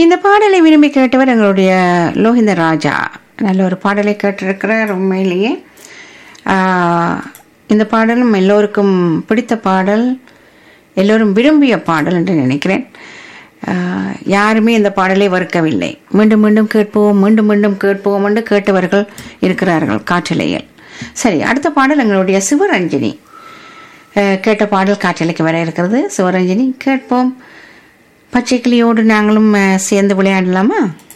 இந்த பாடலை விரும்பி கேட்டவர் எங்களுடைய லோகிந்த ராஜா நல்ல ஒரு பாடலை கேட்டிருக்கிறார் உண்மையிலேயே ஆஹ், இந்த பாடலும் எல்லோருக்கும் பிடித்த பாடல் எல்லோரும் விரும்பிய பாடல் என்று நினைக்கிறேன் ஆஹ், யாருமே இந்த பாடலை வறுக்கவில்லை மீண்டும் மீண்டும் கேட்போம் மீண்டும் மீண்டும் கேட்போம் என்று கேட்டவர்கள் இருக்கிறார்கள் காற்றலையில் சரி அடுத்த பாடல் எங்களுடைய சிவரஞ்சனி அஹ், கேட்ட பாடல் காற்றலைக்கு வர இருக்கிறது சிவரஞ்சனி கேட்போம் பச்சை கிளியோடு நாங்களும் அஹ், சேர்ந்து விளையாடலாமா